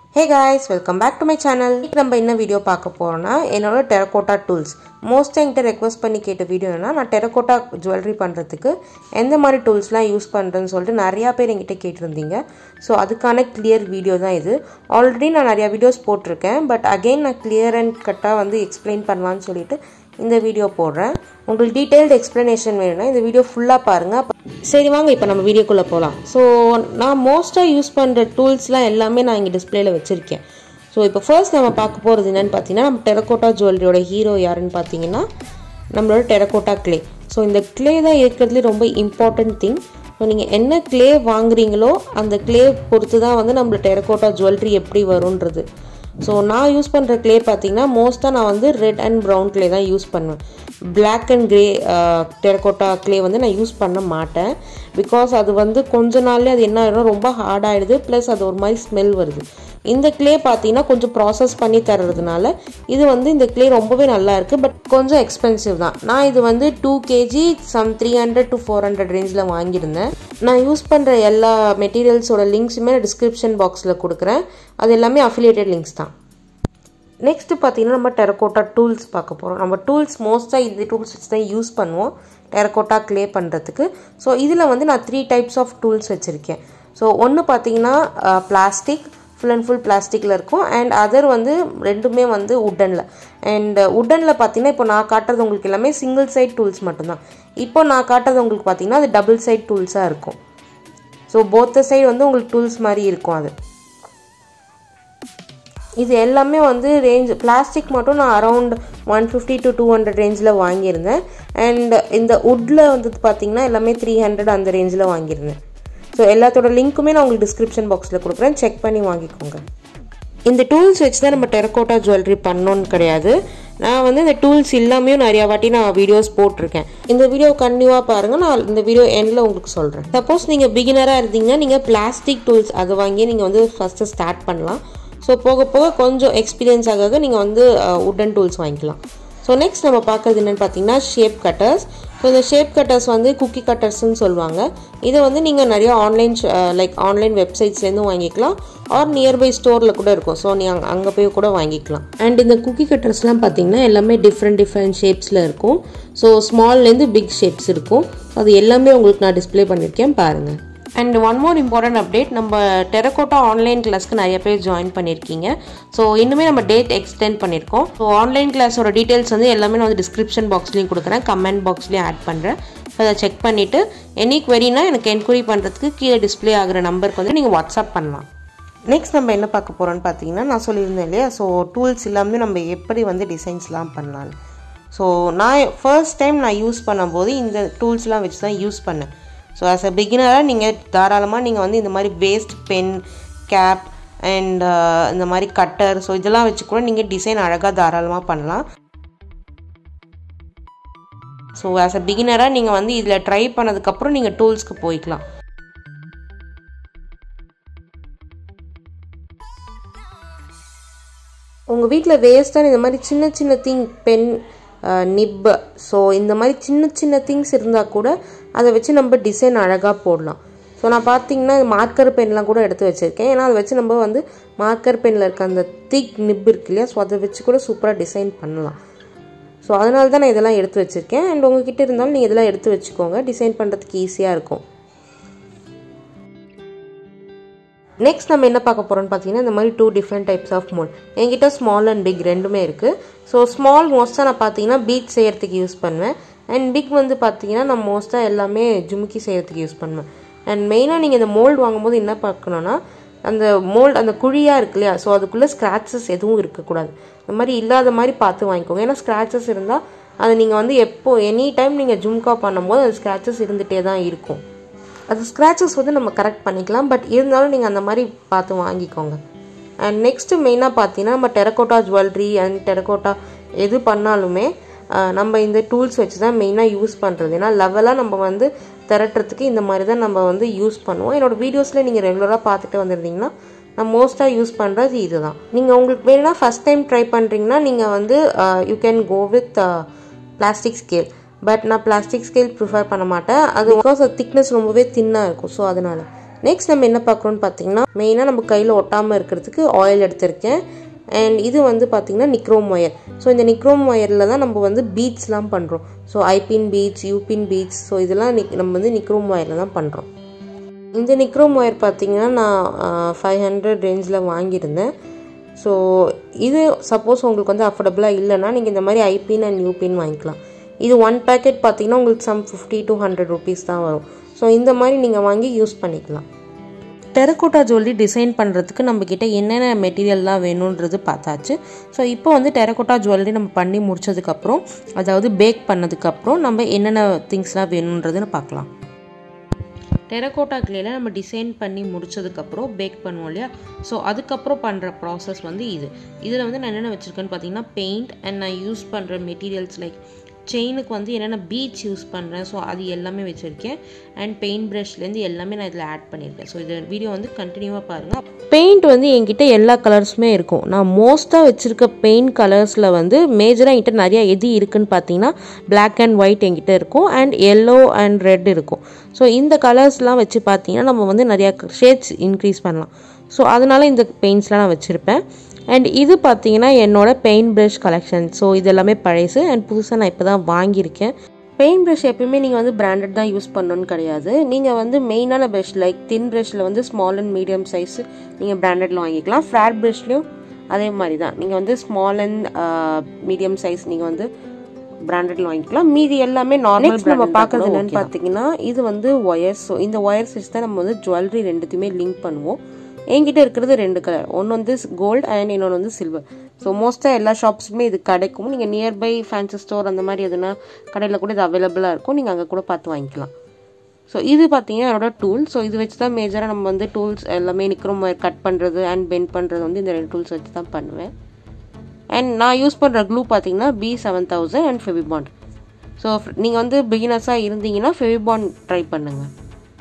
hey guys welcome back to my channel இன்னைக்கு நம்ம என்ன வீடியோ பார்க்க போறோம்னா என்னோட டெரகோட்டா டூல்ஸ் மோஸ்ட்டாக என்கிட்ட ரெக்வஸ்ட் பண்ணி கேட்ட வீடியோ என்னன்னா நான் டெரகோட்டா ஜுவல்லரி பண்ணுறதுக்கு எந்த மாதிரி டூல்ஸ்லாம் யூஸ் பண்ணுறேன்னு சொல்லிட்டு நிறையா பேர் என்கிட்ட கேட்டிருந்தீங்க ஸோ அதுக்கான கிளியர் வீடியோ தான் இது ஆல்ரெடி நான் நிறையா வீடியோஸ் போட்டிருக்கேன் பட் அகெயின் நான் கிளியர் அண்ட் கட்டாக வந்து எக்ஸ்பிளைன் பண்ணலான்னு சொல்லிட்டு இந்த வீடியோ போடுறேன் உங்களுக்கு டீட்டெயில்டு எக்ஸ்ப்ளனேஷன் வேணும்னா இந்த வீடியோ ஃபுல்லாக பாருங்கள் சரி வாங்க இப்போ நம்ம வீடியோக்குள்ளே போகலாம் ஸோ நான் மோஸ்ட்டாக யூஸ் பண்ணுற டூல்ஸ்லாம் எல்லாமே நான் இங்கே டிஸ்பிளேல வச்சுருக்கேன் ஸோ இப்போ ஃபர்ஸ்ட் நம்ம பார்க்க போகிறது என்னென்னு பார்த்தீங்கன்னா நம்ம டெரகோட்டா ஜுவல்லரியோட ஹீரோ யாருன்னு பார்த்தீங்கன்னா நம்மளோட டெரகோட்டா க்ளே ஸோ இந்த க்ளே தான் இருக்கிறதுலே ரொம்ப இம்பார்ட்டன்ட் திங் ஸோ நீங்கள் என்ன க்ளே வாங்குறீங்களோ அந்த க்ளே பொறுத்து தான் வந்து நம்மளோட டெரகோட்டா ஜுவல்லரி எப்படி வரும்ன்றது ஸோ நான் யூஸ் பண்ணுற க்ளே பார்த்தீங்கன்னா மோஸ்ட்டாக நான் வந்து ரெட் அண்ட் ப்ரௌன் க்ளே தான் யூஸ் பண்ணுவேன் black and grey terracotta clay வந்து நான் யூஸ் பண்ண மாட்டேன் பிகாஸ் அது வந்து கொஞ்ச நாள்லேயே அது என்ன ஆகிடும் ரொம்ப ஹார்ட் ஆகிடுது ப்ளஸ் அது ஒரு மாதிரி ஸ்மெல் வருது இந்த க்ளே பார்த்தீங்கன்னா கொஞ்சம் ப்ராசஸ் பண்ணி தர்றதுனால இது வந்து இந்த க்ளே ரொம்பவே நல்லா இருக்குது பட் கொஞ்சம் எக்ஸ்பென்சிவ் தான் நான் இது வந்து two KG some three hundred to four hundred ரேஞ்சில் வாங்கியிருந்தேன் நான் யூஸ் பண்ணுற எல்லா மெட்டீரியல்ஸோட லிங்க்ஸுமே நான் டிஸ்கிரிப்ஷன் பாக்ஸில் கொடுக்குறேன் அது எல்லாமே அஃபிலியேட்டட் லிங்க்ஸ் தான் நெக்ஸ்ட்டு பார்த்தீங்கன்னா நம்ம டெரக்கோட்டா டூல்ஸ் பார்க்க போகிறோம் நம்ம டூல்ஸ் மோஸ்ட்டாக இந்த டூல்ஸ் வச்சு தான் யூஸ் பண்ணுவோம் டெரக்கோட்டா க்ளே பண்ணுறதுக்கு ஸோ இதில் வந்து நான் த்ரீ டைப்ஸ் ஆஃப் டூல்ஸ் வச்சுருக்கேன் ஸோ ஒன்று பார்த்தீங்கன்னா பிளாஸ்டிக் ஃபுல் அண்ட் ஃபுல் பிளாஸ்டிக்கில் இருக்கும் அண்ட் அதர் வந்து ரெண்டுமே வந்து உட்டனில் அண்ட் உட்டனில் பார்த்தீங்கன்னா இப்போ நான் காட்டுறது உங்களுக்கு எல்லாமே சிங்கிள் சைட் டூல்ஸ் மட்டும்தான் இப்போ நான் காட்டுறது உங்களுக்கு பார்த்தீங்கன்னா அது டபுள் சைட் டூல்ஸாக இருக்கும் ஸோ போத்த சைடு வந்து உங்களுக்கு டூல்ஸ் மாதிரி இருக்கும் அது இது எல்லாமே வந்து ரேஞ்ச் பிளாஸ்டிக் மட்டும் நான் around one fifty to two hundred ரேஞ்சில் வாங்கியிருந்தேன் அண்ட் இந்த உட்டில் வந்து பார்த்தீங்கன்னா எல்லாமே த்ரீ ஹண்ட்ரட் அந்த ரேஞ்சில் வாங்கியிருந்தேன் ஸோ எல்லாத்தோட லிங்க்குமே நான் உங்களுக்கு டிஸ்கிரிப்ஷன் பாக்ஸில் கொடுக்குறேன் செக் பண்ணி வாங்கிக்கோங்க இந்த டூல்ஸ் வச்சு தான் நம்ம டெரக்கோட்டா ஜுவல்லரி பண்ணோன்னு கிடையாது நான் வந்து இந்த டூல்ஸ் இல்லாமையும் நிறையா வாட்டி நான் வீடியோஸ் போட்டிருக்கேன் இந்த வீடியோ கண்டினியூவாக பாருங்கள் நான் இந்த வீடியோ எண்டில் உங்களுக்கு சொல்கிறேன் சப்போஸ் நீங்கள் பிகினராக இருந்தீங்கன்னா நீங்கள் பிளாஸ்டிக் டூல்ஸ் அதை வாங்கி நீங்கள் வந்து ஃபஸ்ட்டு ஸ்டார்ட் பண்ணலாம் ஸோ போக போக கொஞ்சம் எக்ஸ்பீரியன்ஸ் ஆக நீங்கள் வந்து உட்டன் டூல்ஸ் வாங்கிக்கலாம் ஸோ நெக்ஸ்ட் நம்ம பார்க்குறது என்னென்னு பார்த்தீங்கன்னா ஷேப் கட்டர்ஸ் ஸோ இந்த ஷேப் கட்டர்ஸ் வந்து குக்கி கட்டர்ஸ்னு சொல்லுவாங்க இதை வந்து நீங்கள் நிறைய ஆன்லைன் லைக் ஆன்லைன் வெப்சைட்ஸ்லேருந்து வாங்கிக்கலாம் ஆர் நியர்பை ஸ்டோரில் கூட இருக்கும் ஸோ நீங்கள் அங்கே போய் கூட வாங்கிக்கலாம் அண்ட் இந்த குக்கி கட்டர்ஸ்லாம் பார்த்தீங்கன்னா எல்லாமே டிஃப்ரெண்ட் டிஃப்ரெண்ட் ஷேப்ஸில் இருக்கும் ஸோ ஸ்மால்லேருந்து பிக் ஷேப்ஸ் இருக்கும் அது எல்லாமே உங்களுக்கு நான் டிஸ்பிளே பண்ணியிருக்கேன் பாருங்கள் and one more important update நம்ம டெரக்கோட்டா ஆன்லைன் கிளாஸ்க்கு நிறைய பேர் ஜாயின் பண்ணியிருக்கீங்க ஸோ இன்னுமே நம்ம டேட் எக்ஸ்டெண்ட் பண்ணியிருக்கோம் ஸோ ஆன்லைன் கிளாஸோட டீட்டெயில்ஸ் வந்து எல்லாமே நான் வந்து டிஸ்கிரிப்ஷன் பாக்ஸ்லையும் கொடுக்குறேன் கமெண்ட் பாக்ஸ்லையும் ஆட் பண்ணுறேன் அதை செக் பண்ணிவிட்டு எனி குவரினா எனக்கு என்கொயரி பண்ணுறதுக்கு கீழே டிஸ்பிளே ஆகிற நம்பருக்கு வந்து நீங்கள் வாட்ஸ்அப் பண்ணலாம் நெக்ஸ்ட் நம்ம என்ன பார்க்க போகிறோன்னு பார்த்தீங்கன்னா நான் சொல்லியிருந்தேன் இல்லையா ஸோ டூல்ஸ் இல்லாமல் நம்ம எப்படி வந்து டிசைன்ஸ்லாம் பண்ணலான்னு ஸோ நான் ஃபர்ஸ்ட் டைம் நான் யூஸ் பண்ணும்போது இந்த டூல்ஸ்லாம் வச்சு தான் யூஸ் பண்ணேன் ஸோ ஆஸ் அ பிகினராக நீங்கள் தாராளமாக நீங்கள் வந்து இந்த மாதிரி வேஸ்ட் பென் கேப் அண்ட் இந்த மாதிரி கட்டர் ஸோ இதெல்லாம் வச்சு கூட நீங்கள் டிசைன் அழகாக தாராளமாக பண்ணலாம் ஸோ ஆஸ் அ பிகினராக நீங்கள் வந்து இதில் ட்ரை பண்ணதுக்கப்புறம் நீங்கள் டூல்ஸ்க்கு போய்க்கலாம் உங்கள் வீட்டில் வேஸ்ட்டான இந்த மாதிரி சின்ன சின்ன திங் பென் நிப் ஸோ இந்த மாதிரி சின்ன சின்ன திங்ஸ் இருந்தால் கூட அதை வச்சு நம்ம டிசைன் அழகாக போடலாம் ஸோ நான் பார்த்தீங்கன்னா மார்க்கர் பென்லாம் கூட எடுத்து வச்சுருக்கேன் ஏன்னா அதை வச்சு நம்ம வந்து மார்க்கர் பெனில் இருக்க அந்த திக் நிப் இருக்கு இல்லையா ஸோ அதை வச்சு கூட சூப்பராக டிசைன் பண்ணலாம் ஸோ அதனால தான் நான் இதெல்லாம் எடுத்து வச்சுருக்கேன் அண்ட் உங்ககிட்ட இருந்தாலும் நீங்கள் இதெல்லாம் எடுத்து வச்சுக்கோங்க டிசைன் பண்ணுறதுக்கு ஈஸியாக இருக்கும் நெக்ஸ்ட் நம்ம என்ன பார்க்க போகிறோம்னு பார்த்தீங்கன்னா இந்த மாதிரி two different types of mould என்கிட்ட ஸ்மால் அண்ட் பிக் ரெண்டுமே இருக்குது ஸோ ஸ்மால் மோஸ்ட்டாக நான் பார்த்தீங்கன்னா பீட் செய்கிறதுக்கு யூஸ் பண்ணுவேன் அண்ட் பிக் வந்து பார்த்தீங்கன்னா நான் மோஸ்ட்டாக எல்லாமே ஜுமுக்கி செய்கிறதுக்கு யூஸ் பண்ணுவேன் அண்ட் மெயினாக நீங்கள் இந்த மோல்டு வாங்கும்போது என்ன பார்க்கணுன்னா அந்த மோல்டு அந்த குழியாக இருக்கு இல்லையா ஸோ அதுக்குள்ளே ஸ்க்ராச்சஸ் எதுவும் இருக்கக்கூடாது இந்த மாதிரி இல்லாத மாதிரி பார்த்து வாங்கிக்கோங்க ஏன்னா ஸ்க்ராச்சஸ் இருந்தால் அதை நீங்கள் வந்து எப்போ எனி டைம் நீங்கள் ஜும்கா பண்ணும்போது அது ஸ்க்ராச்சஸ் இருந்துகிட்டே தான் இருக்கும் அது ஸ்க்ராச்சஸ் வந்து நம்ம கரெக்ட் பண்ணிக்கலாம் பட் இருந்தாலும் நீங்கள் அந்த மாதிரி பார்த்து வாங்கிக்கோங்க அண்ட் நெக்ஸ்ட்டு மெயினாக பார்த்தீங்கன்னா நம்ம டெரக்கோட்டா ஜுவல்லரி அண்ட் டெரக்கோட்டா எது பண்ணாலுமே நம்ம இந்த டூல்ஸ் வச்சு தான் மெயினாக யூஸ் பண்ணுறது ஏன்னா லெவலாக நம்ம வந்து திரட்டுறதுக்கு இந்த மாதிரி தான் நம்ம வந்து யூஸ் பண்ணுவோம் என்னோடய வீடியோஸில் நீங்கள் ரெகுலராக பார்த்துட்டு வந்திருந்தீங்கன்னா நான் மோஸ்ட்டாக யூஸ் பண்ணுறது இது தான் நீங்கள் உங்களுக்கு வேணும்னா ஃபஸ்ட் டைம் ட்ரை பண்ணுறீங்கன்னா நீங்கள் வந்து you can go with plastic scale but நான் பிளாஸ்டிக் ஸ்கேல் ப்ரிஃபர் பண்ண மாட்டேன் அது பிகாஸ் அது திக்னஸ் ரொம்பவே தின்னாக இருக்கும் ஸோ அதனால் நெக்ஸ்ட் நம்ம என்ன பார்க்குறோன்னு பார்த்தீங்கன்னா மெயினாக நம்ம கையில் ஒட்டாமல் இருக்கிறதுக்கு ஆயில் எடுத்திருக்கேன் அண்ட் இது வந்து பார்த்திங்கன்னா நிக்ரோம் ஒயர் ஸோ இந்த நிக்ரோம் ஒயரில் தான் நம்ம வந்து பீட்ஸ்லாம் பண்ணுறோம் so eye pin beads U pin beads so இதெல்லாம் நிக் நம்ம வந்து நிக்ரோம் ஒயரில் தான் பண்ணுறோம் இந்த நிக்ரோம் ஒயர் பார்த்திங்கன்னா நான் ஃபைவ் ஹண்ட்ரட் ரேஞ்சில் வாங்கியிருந்தேன் ஸோ இது சப்போஸ் உங்களுக்கு வந்து அஃபோர்டபுளாக இல்லைன்னா நீங்கள் இந்த மாதிரி ஐபின் அண்ட் யூபின் வாங்கிக்கலாம் இது ஒன் பேக்கெட் பார்த்தீங்கன்னா உங்களுக்கு some fifty to hundred rupees தான் வரும் ஸோ இந்த மாதிரி நீங்கள் வாங்கி யூஸ் பண்ணிக்கலாம் டெரக்கோட்டா ஜுவல்லரி டிசைன் பண்ணுறதுக்கு நம்மக்கிட்ட என்னென்ன மெட்டீரியல்லாம் வேணுன்றது பார்த்தாச்சு ஸோ இப்போ வந்து டெரக்கோட்டா ஜுவல்லரி நம்ம பண்ணி முடிச்சதுக்கப்புறம் அதாவது பேக் பண்ணதுக்கப்புறம் நம்ம என்னென்ன திங்ஸ்லாம் வேணுன்றதுன்னு பார்க்கலாம் டெரக்கோட்டா கிளேல நம்ம டிசைன் பண்ணி முடிச்சதுக்கப்புறம் பேக் பண்ணுவோம் இல்லையா ஸோ அதுக்கப்புறம் பண்ணுற ப்ராசஸ் வந்து இது இதில் வந்து நான் என்னென்ன வச்சுருக்கேன்னு பார்த்தீங்கன்னா பெயிண்ட் அண்ட் நான் யூஸ் பண்ணுற மெட்டீரியல்ஸ் லைக் செயினுக்கு வந்து என்னென்ன பீச் யூஸ் பண்ணுறேன் ஸோ அது எல்லாமே வச்சுருக்கேன் அண்ட் பெயிண்ட் ப்ரஷ்லேருந்து எல்லாமே நான் இதில் ஆட் பண்ணியிருக்கேன் ஸோ இது வீடியோ வந்து கண்டினியூவாக பாருங்கள் பெயிண்ட் வந்து என்கிட்ட எல்லா கலர்ஸுமே இருக்கும் நான் மோஸ்ட்டாக வச்சுருக்க பெயிண்ட் கலர்ஸில் வந்து மேஜராக என்கிட்ட நிறையா எது இருக்குன்னு பார்த்தீங்கன்னா பிளாக் அண்ட் ஒயிட் என்கிட்ட இருக்கும் அண்ட் எல்லோ அண்ட் ரெட் இருக்கும் ஸோ இந்த கலர்ஸ்லாம் வச்சு பார்த்தீங்கன்னா நம்ம வந்து நிறையா ஷேட்ஸ் இன்க்ரீஸ் பண்ணலாம் ஸோ அதனால இந்த பெயிண்ட்ஸ்லாம் நான் வச்சுருப்பேன் அண்ட் இது பார்த்தீங்கன்னா என்னோட பெயிண்ட் ப்ரஷ் கலெக்ஷன் ஸோ இது எல்லாமே பழசு அண்ட் புதுசாக நான் இப்போ தான் வாங்கியிருக்கேன் பெயிண்ட் ப்ரஷ் எப்பயுமே நீங்கள் வந்து பிராண்டட் தான் யூஸ் பண்ணணும்னு கிடையாது நீங்கள் வந்து மெயினான ப்ரஷ் லைக் தின் ப்ரஷில் வந்து ஸ்மால் அண்ட் மீடியம் சைஸ் நீங்கள் பிராண்டடில் வாங்கிக்கலாம் ஃப்ளாட் ப்ரஷ்லேயும் அதே மாதிரி தான் நீங்கள் வந்து ஸ்மால் அண்ட் மீடியம் சைஸ் நீங்கள் வந்து பிராண்டட்ல வாங்கிக்கலாம் மீதி எல்லாமே நார்மல் நம்ம பார்க்கறது என்னன்னு பார்த்தீங்கன்னா இது வந்து ஒயர்ஸ் ஸோ இந்த ஒயர்ஸ் வச்சு தான் நம்ம வந்து ஜுவல்லரி ரெண்டுத்தையுமே லிங்க் பண்ணுவோம் என்கிட்ட இருக்கிறது ரெண்டு கலர் ஒன்று வந்து கோல்டு அண்ட் இன்னொன்று வந்து சில்வர் ஸோ மோஸ்ட்டாக எல்லா ஷாப்ஸுமே இது கிடைக்கும் நீங்கள் நியர்பை ஃபேன்சி ஸ்டோர் அந்த மாதிரி எதுனா கடையில் கூட இது அவைலபிளாக இருக்கும் நீங்கள் அங்கே கூட பார்த்து வாங்கிக்கலாம் ஸோ இது பார்த்தீங்கன்னா என்னோட டூல் ஸோ இது வச்சு தான் மேஜராக நம்ம வந்து டூல்ஸ் எல்லாமே நிற்கிறோம் கட் பண்ணுறது அண்ட் பெண்ட் பண்ணுறது வந்து இந்த ரெண்டு டூல்ஸ் வச்சு தான் பண்ணுவேன் அண்ட் நான் யூஸ் பண்ணுற க்ளூ பார்த்தீங்கன்னா B seven thousand and Fevibond so நீங்கள் வந்து பிகினர்ஸாக இருந்தீங்கன்னா ஃபெவிபாண்ட் ட்ரை பண்ணுங்கள்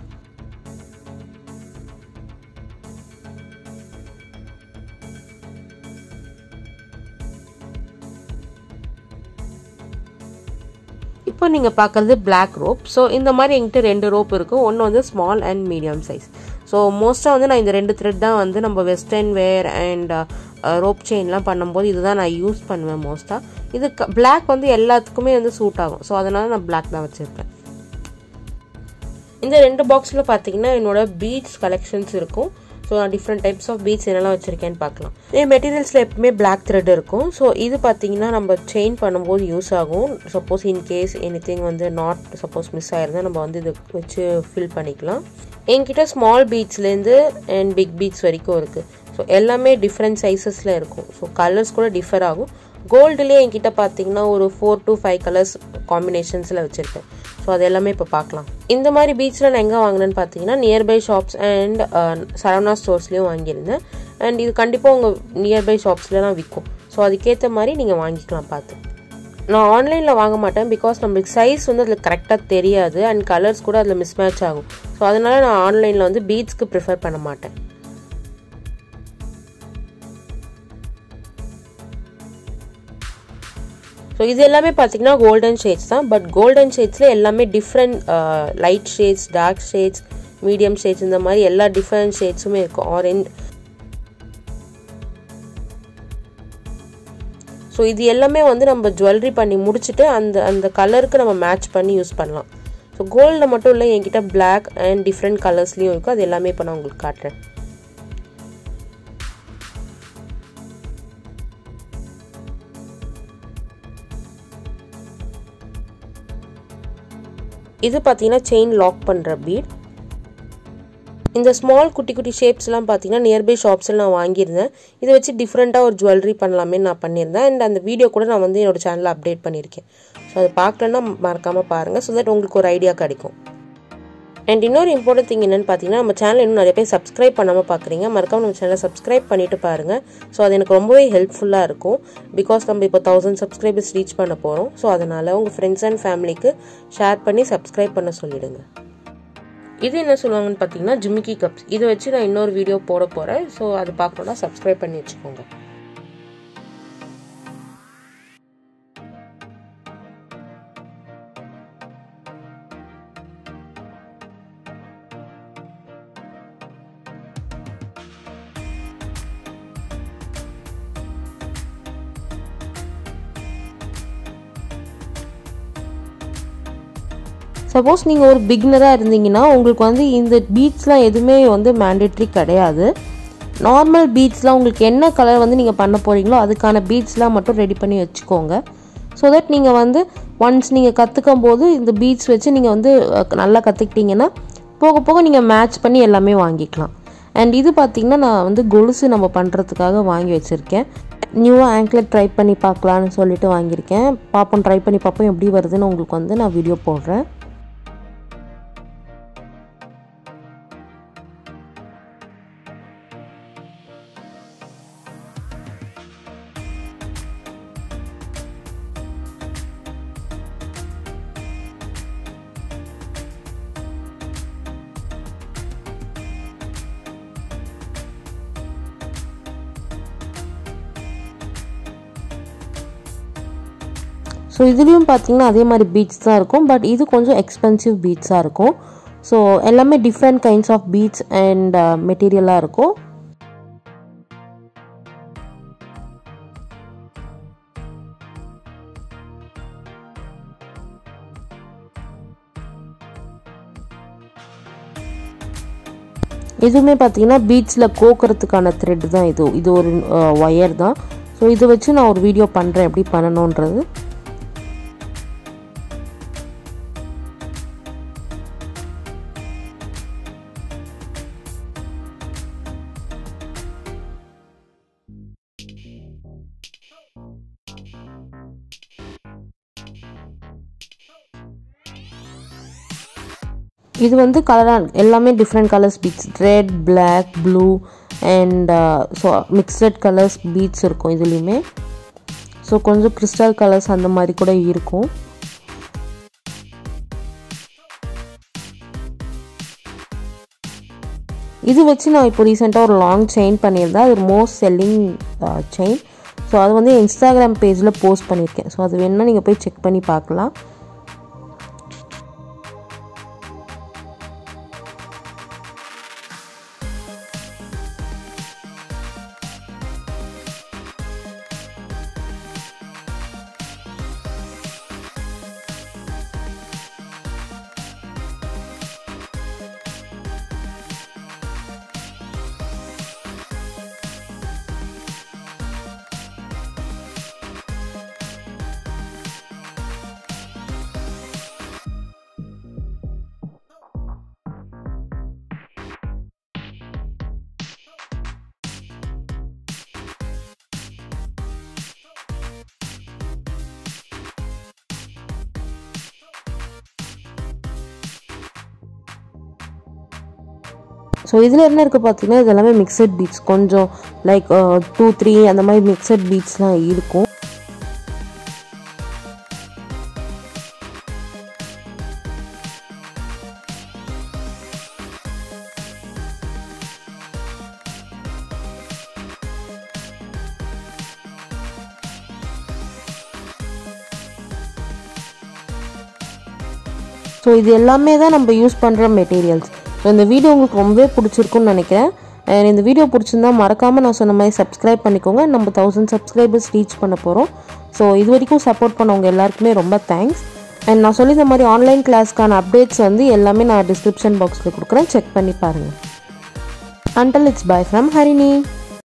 இப்போ நீங்கள் பார்க்குறது பிளாக் ரோப் ஸோ இந்த மாதிரி என்கிட்ட ரெண்டு ரோப் இருக்கும் ஒன்று வந்து small and medium size so மோஸ்ட்டாக வந்து நான் இந்த ரெண்டு த்ரெட் தான் வந்து நம்ம வெஸ்டர்ன் வேர் அண்ட் ரோப் செயின்லாம் பண்ணும்போது இதுதான் நான் யூஸ் பண்ணுவேன் மோஸ்ட்டாக இது பிளாக் வந்து எல்லாத்துக்குமே வந்து சூட் ஆகும் ஸோ அதனால் நான் பிளாக் தான் வச்சுருப்பேன் இந்த ரெண்டு பாக்ஸில் பார்த்தீங்கன்னா என்னோட பீட்ஸ் கலெக்ஷன்ஸ் இருக்கும் ஸோ நான் டிஃப்ரெண்ட் டைப்ஸ் ஆஃப் பீட்ஸ் என்னெல்லாம் வச்சுருக்கேன்னு பார்க்கலாம் என் மெட்டீரியல்ஸில் எப்பவுமே பிளாக் த்ரெட் இருக்கும் ஸோ இது பார்த்தீங்கன்னா நம்ம செயின் பண்ணும்போது யூஸ் ஆகும் சப்போஸ் இன்கேஸ் எனி திங் வந்து நாட் சப்போஸ் மிஸ் ஆயிருந்தால் நம்ம வந்து இதை வச்சு ஃபில் பண்ணிக்கலாம் என்கிட்ட ஸ்மால் பீட்ஸ்லேருந்து அண்ட் பிக் பீட்ஸ் வரைக்கும் இருக்குது ஸோ எல்லாமே டிஃப்ரெண்ட் சைஸஸில் இருக்கும் ஸோ கலர்ஸ் கூட டிஃபர் ஆகும் கோல்டுலேயே என்கிட்ட பார்த்தீங்கன்னா ஒரு ஃபோர் டு ஃபைவ் கலர்ஸ் காம்பினேஷன்ஸில் வச்சுருக்கேன் ஸோ அது எல்லாமே இப்போ பார்க்கலாம் இந்த மாதிரி பீச்சில் நான் எங்கே வாங்கினேன்னு பார்த்தீங்கன்னா நியர்பை ஷாப்ஸ் அண்ட் சரவணா ஸ்டோர்ஸ்லேயும் வாங்கியிருந்தேன் அண்ட் இது கண்டிப்பாக உங்கள் நியர்பை ஷாப்ஸ்லாம் விற்கும் ஸோ அதுக்கேற்ற மாதிரி நீங்கள் வாங்கிக்கலாம் பார்த்து நான் ஆன்லைனில் வாங்க மாட்டேன் பிகாஸ் நம்மளுக்கு சைஸ் வந்து அதில் கரெக்டாக தெரியாது அண்ட் கலர்ஸ் கூட அதில் மிஸ்மேட்ச் ஆகும் ஸோ அதனால் நான் ஆன்லைனில் வந்து பீட்ஸ்க்கு ப்ரிஃபர் பண்ண மாட்டேன் ஸோ இது எல்லாமே பார்த்தீங்கன்னா கோல்டன் ஷேட்ஸ் தான் பட் கோல்டன் ஷேட்ஸில் எல்லாமே different light shades dark shades medium shades இந்த மாதிரி எல்லா டிஃப்ரெண்ட் ஷேட்ஸுமே இருக்கும் ஆரஞ்ச் ஸோ இது எல்லாமே வந்து நம்ம ஜுவல்லரி பண்ணி முடிச்சுட்டு அந்த அந்த கலருக்கு நம்ம மேட்ச் பண்ணி யூஸ் பண்ணலாம் ஸோ கோல்டில் மட்டும் இல்லை என்கிட்ட பிளாக் அண்ட் டிஃப்ரெண்ட் கலர்ஸ்லேயும் இருக்கும் அது எல்லாமே இப்போ நான் உங்களுக்கு காட்டுறேன் இது பார்த்தீங்கன்னா செயின் லாக் பண்ணுற பீட் இந்த ஸ்மால் குட்டி குட்டி ஷேப்ஸ்லாம் பார்த்தீங்கன்னா நியர்பை ஷாப்ஸில் நான் வாங்கியிருந்தேன் இதை வச்சு டிஃப்ரெண்ட்டாக ஒரு ஜுவல்லரி பண்ணலாமே நான் பண்ணியிருந்தேன் அண்ட் அந்த வீடியோ கூட நான் வந்து என்னோட சேனலில் அப்டேட் பண்ணியிருக்கேன் ஸோ அதை பார்க்கலன்னா மறக்காமல் பாருங்கள் ஸோ தட் உங்களுக்கு ஒரு ஐடியா கிடைக்கும் அண்ட் இன்னொரு இம்பார்ட்டன்ட் திங் என்னென்னு பார்த்தீங்கன்னா நம்ம சேனல் இன்னும் நிறைய பேர் சப்ஸ்கிரைப் பண்ணாமல் பார்க்குறீங்க மறக்காம நம்ம சேனலை சப்ஸ்கிரைப் பண்ணிட்டு பாருங்கள் ஸோ அது எனக்கு ரொம்பவே ஹெல்ப்ஃபுல்லாக இருக்கும் பிகாஸ் நம்ம இப்போ தௌசண்ட் சப்ஸ்கிரைபர்ஸ் ரீச் பண்ண போகிறோம் ஸோ அதனால் உங்கள் ஃப்ரெண்ட்ஸ் அண்ட் ஃபேமிலிக்கு ஷேர் பண்ணி சப்ஸ்கிரைப் பண்ண சொல்லிடுங்க இது என்ன சொல்லுவாங்கன்னு பார்த்தீங்கன்னா ஜிமிக்கி கப்ஸ் இதை வச்சு நான் இன்னொரு வீடியோ போட போகிறேன் ஸோ அது பார்க்கணுன்னா சப்ஸ்கிரைப் பண்ணி வச்சுக்கோங்க சப்போஸ் நீங்கள் ஒரு பிகினராக இருந்தீங்கன்னா உங்களுக்கு வந்து இந்த பீட்ஸ்லாம் எதுவுமே வந்து மேண்டேட்ரி கிடையாது நார்மல் பீட்ஸ்லாம் உங்களுக்கு என்ன கலர் வந்து நீங்கள் பண்ண போகிறீங்களோ அதுக்கான பீட்ஸ்லாம் மட்டும் ரெடி பண்ணி வச்சுக்கோங்க ஸோ தட் நீங்கள் வந்து ஒன்ஸ் நீங்கள் கற்றுக்கும் போது இந்த பீட்ஸ் வச்சு நீங்கள் வந்து அஹ், நல்லா கற்றுக்கிட்டீங்கன்னா போக போக நீங்கள் மேட்ச் பண்ணி எல்லாமே வாங்கிக்கலாம் அண்ட் இது பார்த்திங்கன்னா நான் வந்து கொலுசு நம்ம பண்ணுறதுக்காக வாங்கி வச்சுருக்கேன் நியூவாக ஆங்க்லெட் ட்ரை பண்ணி பார்க்கலான்னு சொல்லிட்டு வாங்கியிருக்கேன் பார்ப்போம் ட்ரை பண்ணி பார்ப்போம் எப்படி வருதுன்னு உங்களுக்கு வந்து நான் வீடியோ போடுறேன் ஸோ இதுலேயும் பார்த்தீங்கன்னா அதே மாதிரி பீட்ஸ் தான் இருக்கும் பட் இது கொஞ்சம் எக்ஸ்பென்சிவ் பீட்ஸாக இருக்கும் ஸோ எல்லாமே different kinds of beads and மெட்டீரியலாக இருக்கும் இதுவுமே பார்த்தீங்கன்னா பீட்ஸில் கோக்கிறதுக்கான த்ரெட் தான் இது இது ஒரு ஒயர் தான் ஸோ இதை வச்சு நான் ஒரு வீடியோ பண்ணுறேன் எப்படி பண்ணணுன்றது இது வந்து கலராக எல்லாமே different colours beads red black blue and so mixed colours beads இருக்கும் இதுலேயுமே ஸோ கொஞ்சம் கிறிஸ்டல் கலர்ஸ் அந்த மாதிரி கூட இருக்கும் இது வச்சு நான் இப்போ ரீசெண்டாக ஒரு லாங் செயின் பண்ணியிருந்தேன் அது ஒரு மோஸ்ட் செல்லிங் செயின் ஸோ அது வந்து இன்ஸ்டாகிராம் பேஜில் போஸ்ட் பண்ணியிருக்கேன் ஸோ அது வேணுன்னா நீங்கள் போய் செக் பண்ணி பார்க்கலாம் ஸோ இதில் என்ன இருக்குது பார்த்தீங்கன்னா இது எல்லாமே மிக்சட் பீட்ஸ் கொஞ்சம் லைக் டூ த்ரீ அந்த மாதிரி மிக்சட் பீட்ஸ்லாம் இருக்கும் ஸோ இது எல்லாமே தான் நம்ம யூஸ் பண்ணுற மெட்டீரியல்ஸ் ஸோ இந்த வீடியோ உங்களுக்கு ரொம்பவே பிடிச்சிருக்குன்னு நினைக்கிறேன் And இந்த வீடியோ பிடிச்சிருந்தா மறக்காமல் நான் சொன்ன மாதிரி சப்ஸ்கிரைப் பண்ணிக்கோங்க நம்ம தௌசண்ட் சப்ஸ்கிரைபர்ஸ் ரீச் பண்ண போகிறோம் ஸோ இது வரைக்கும் சப்போர்ட் பண்ணவங்க எல்லாருக்குமே ரொம்ப தேங்க்ஸ் அண்ட் நான் சொல்லி இந்த மாதிரி ஆன்லைன் கிளாஸ்க்கான அப்டேட்ஸ் வந்து எல்லாமே நான் டிஸ்கிரிப்ஷன் பாக்ஸில் கொடுக்குறேன் செக் பண்ணி பாருங்கள் until it's bye from Harini